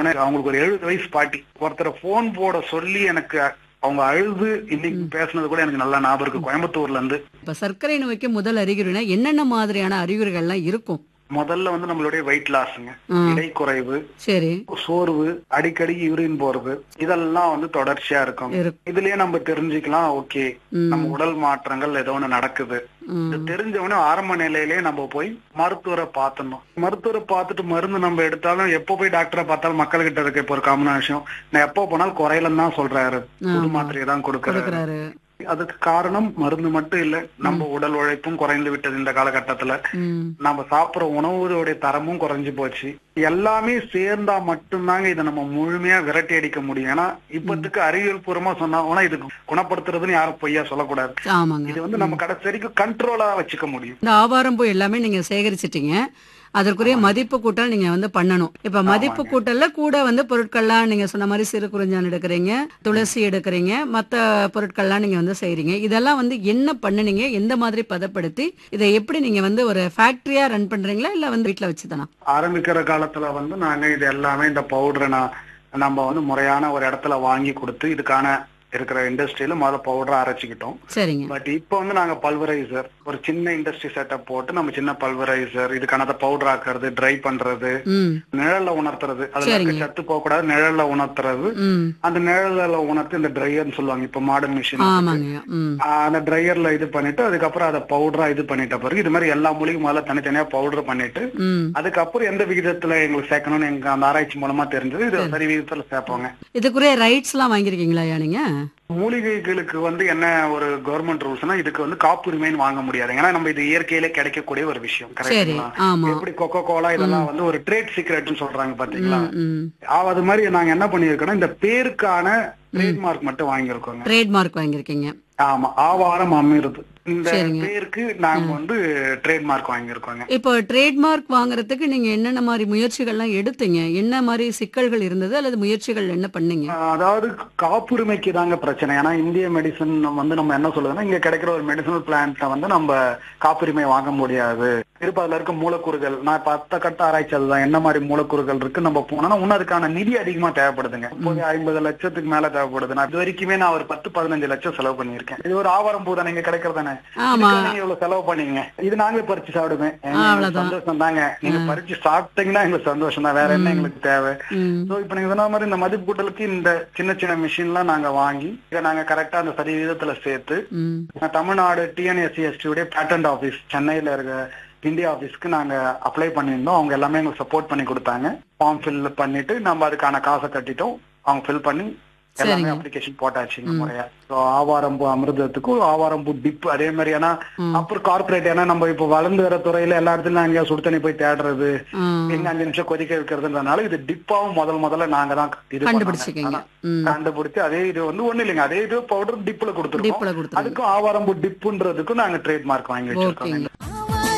உடனே அவங்களுக்கு ஒரு எழுபது வயசு பாட்டி ஒருத்தரை போன் போட சொல்லி எனக்கு அவங்க அழுது இன்னைக்கு பேசுனது கூட எனக்கு நல்லா ஞாபகம் இருக்கு கோயம்புத்தூர்ல இருந்து இப்ப சர்க்கரை நோய்க்கு முதல் அறிகுறினா என்னென்ன மாதிரியான அறிகுறிகள்லாம் இருக்கும் முதல்ல வந்து நம்மளுடைய வெயிட் லாஸ்ங்க ஆ. இடை குறைவு சரி சோர்வு அடிக்கடி யூரின் போறது இதெல்லாம் வந்து தொடர்ச்சியா இருக்கும் இருக்கும் இதுலயே நம்ம தெரிஞ்சுக்கலாம் ஓகே ம். நம்ம உடல் மாற்றங்கள் ஏதோ ஒண்ணு நடக்குது ம். இது தெரிஞ்சவொடனே ஆரம்ப நிலையிலேயே நம்ம போய் மருத்துவரை பார்த்தணும் மருத்துவரை பார்த்துட்டு மருந்து நம்ம எடுத்தாலும் எப்போ போய் டாக்டரை பார்த்தாலும் மக்கள்கிட்ட இருக்க இப்போ ஒரு காமனான விஷயம் நான் எப்போ போனாலும் குறையலன்னு தான் சொல்றாரு புது ஆமா. மாத்திரையை தான் கொடுக்கறாரு கொடுக்கறாரு அதுக்கு காரணம் மருந்து மட்டும் இல்ல நம்ம உடல் உழைப்பும் குறைந்து விட்டது இந்த காலகட்டத்துல ம். நம்ம சாப்பிடுற உணவுடைய தரமும் குறைஞ்சு போச்சு எல்லாமே சேர்ந்தா மட்டும்தாங்க இதை நம்ம முழுமையா விரட்டி அடிக்க முடியும் ஏன்னா இப்பத்துக்கு அறிவியல் பூர்வமா சொன்னா இதுக்கு குணப்படுத்துறதுன்னு யாரும் பொய்யா சொல்லக்கூடாது ஆமாங்க இது வந்து நம்ம கடைசி வரைக்கும் கண்ட்ரோலா வச்சுக்க முடியும் இந்த ஆவாரம் பூ எல்லாமே நீங்க சேகரிச்சிட்டீங்க அதற்குரிய மதிப்பு கூட்டல் நீங்க வந்து பண்ணணும் இப்ப மதிப்பு கூட்டல்ல கூட வந்து பொருட்கள்லாம் நீங்க சொன்ன மாதிரி சிறு குறிஞ்சான் எடுக்கிறீங்க துளசி எடுக்கிறீங்க மத்த பொருட்கள்லாம் நீங்க வந்து செய்றீங்க இதெல்லாம் வந்து என்ன பண்ணுனீங்க எந்த மாதிரி பதப்படுத்தி இதை எப்படி நீங்க வந்து ஒரு ஃபேக்டரியா ரன் பண்றீங்களா இல்ல வந்து வீட்ல வச்சுதானா ஆரம்பிக்கிற காலத்துல வந்து நாங்க இது எல்லாமே இந்த பவுடரை நான் நம்ம வந்து முறையான ஒரு இடத்துல வாங்கி கொடுத்து இதுக்கான இருக்கிற இண்டஸ்ட்ரியில முதல்ல பவுடரை அரைச்சிக்கிட்டோம் சரிங்க பட் இப்போ வந்து நாங்க பல்வரைசர் ஒரு சின்ன இண்டஸ்ட்ரி செட்டப் போட்டு நம்ம சின்ன பல்வரைசர் இதுக்கான பவுடர் ஆக்குறது ட்ரை பண்றது ம் நிழல்ல உணர்த்துறது அதுல இருக்க சரிங்க. சத்து போக கூடாது நிழல்ல உணர்த்துறது ம் அந்த நிழல்ல உணர்த்தி இந்த ட்ரையர்னு சொல்லுவாங்க இப்ப மாடர்ன் மிஷின் ஆமாங்க ம் அந்த ட்ரையர்ல இது பண்ணிட்டு அதுக்கப்புறம் அதை பவுடரா இது பண்ணிட்ட பிறகு இது மாதிரி எல்லா மூலிகையும் முதல்ல தனித்தனியா பவுடர் பண்ணிட்டு ம் அதுக்கப்புறம் எந்த விகிதத்துல எங்களுக்கு சேர்க்கணும்னு எங்க அந்த ஆராய்ச்சி மூலமா தெரிஞ்சது இது சரி விகிதத்துல சேர்ப்போங்க இதுக்குரிய ரைட்ஸ் எல்லாம் வாங்கியிருக்கீங்களா ஐயா நீங்க மூலிகைகளுக்கு வந்து என்ன ஒரு கவர்மெண்ட் ரூல்ஸ்னா இதுக்கு வந்து காப்புரிமைன்னு வாங்க முடியாது ஏன்னா நம்ம இது இயற்கையில கிடைக்கக்கூடிய ஒரு விஷயம் சரி கரெக்டுங்களா ஆமா எப்படி கொக்கோ கோலா இதெல்லாம் வந்து ஒரு ட்ரேட் சீக்ரெட்னு சொல்றாங்க பாத்தீங்களா ம் ம் ஆ, அது மாதிரி நாங்க என்ன பண்ணிருக்கோம்னா இந்த பேருக்கான ட்ரேட்மார்க் மட்டும் வாங்கியிருக்கோங்க ட்ரேட்மார்க் வாங்கியிருக்கீங்க ஆமா ஆவாரம் அமிர்து இந்த சரிங்க. பேருக்கு நாங்க வந்து ட்ரேட்மார்க் வாங்கியிருக்கோங்க இப்போ ட்ரேட்மார்க் வாங்குறதுக்கு நீங்க என்னென்ன மாதிரி முயற்சிகள்லாம் எடுத்தீங்க என்ன மாதிரி சிக்கல்கள் இருந்தது அல்லது முயற்சிகள் என்ன பண்ணீங்க ஆ, அதாவது காப்புரிமைக்கு தாங்க பிரச்சனை ஏன்னா இந்திய மெடிசன் வந்து நம்ம என்ன சொல்லுதுன்னா இங்க கிடைக்கிற ஒரு மெடிசனல் பிளான்ட்ட வந்து நம்ம காப்புரிமை வாங்க முடியாது திருப்ப அதுல இருக்க மூலக்கூறுகள் நான் இப்ப அத்த கட்ட ஆராய்ச்சி அதுதான் என்ன மாதிரி மூலக்கூறுகள் இருக்கு நம்ம போனோம்னா இன்னும் அதுக்கான நிதி அதிகமா தேவைப்படுதுங்க முப்பது ஐம்பது லட்சத்துக்கு மேல தேவைப்படுது நான் இது வரைக்குமே நான் ஒரு பத்து பதினஞ்சு லட்சம் செலவு பண்ணியிருக்கேன் இது ஒரு ஆவாரம் பூ தானே இங்க கிடைக்கிறதானே ஆமா இதுக்கு நீங்க இவ்வளவு செலவு பண்ணீங்க இது நாங்களே பறிச்சு சாப்பிடுவேன் எங்களுக்கு அவ்வளவுதான். சந்தோஷம் தாங்க நீங்க பறிச்சு சாப்பிட்டீங்கன்னா எங்களுக்கு சந்தோஷம் தான் வேற என்ன எங்களுக்கு தேவை ம் சோ இப்ப நீங்க சொன்ன மாதிரி இந்த மதிப்பு கூட்டலுக்கு இந்த சின்ன சின்ன மிஷின்லாம் நாங்க வாங்கி இதை நாங்க கரெக்டா அந்த சரி விதத்துல சேர்த்து ம் நான் தமிழ்நாடு டிஎன்எஸ்சிஎஸ்டி உடைய பேட்டன்ட் ஆபீஸ் சென்னையில இருக்க இந்தியா ஆபீஸ்க்கு நாங்க அப்ளை பண்ணியிருந்தோம் அவங்க எல்லாமே எங்களுக்கு சப்போர்ட் பண்ணி கொடுத்தாங்க ஃபார்ம் ஃபில் பண்ணிட்டு நம்ம அதுக்கான காசை கட்டிட்டோம் அவங்க ஃபில் பண்ணி எல்லாமே சரிங்க. அப்ளிகேஷன் போட்டாச்சுங்க முறையா ஸோ ஆவாரம்பூ அமிர்தத்துக்கும் ஆவாரம்பூ டிப் அதே மாதிரி ஏன்னா ம். அப்புறம் கார்பரேட் ஏன்னா நம்ம இப்போ வளர்ந்து வர துறையில எல்லா இடத்துலயும் எங்கேயா சுடு தண்ணி போய் தேடுறது ஆ எங்க அஞ்சு நிமிஷம் கொதிக்க வைக்கிறதுன்றதுனால இது டிப்பாவும் முதல் முதல்ல நாங்க தான் இது பண்ணாங்க. கண்டுபிடிச்சிருக்கீங்க ஆனா, ம் கண்டுபிடிச்சு அதே இது வந்து ஒண்ணு இல்லைங்க அதே இது பவுடர் டிப்ல கொடுத்துருக்கோம் டிப்ல கொடுத்துருங்க அதுக்கும் ஆவாரம்பூ டிப்புன்றதுக்கும் நாங்க ட்ரேட் மார்க் வாங்கி வச்சிருக்கோம் ஓகேங்க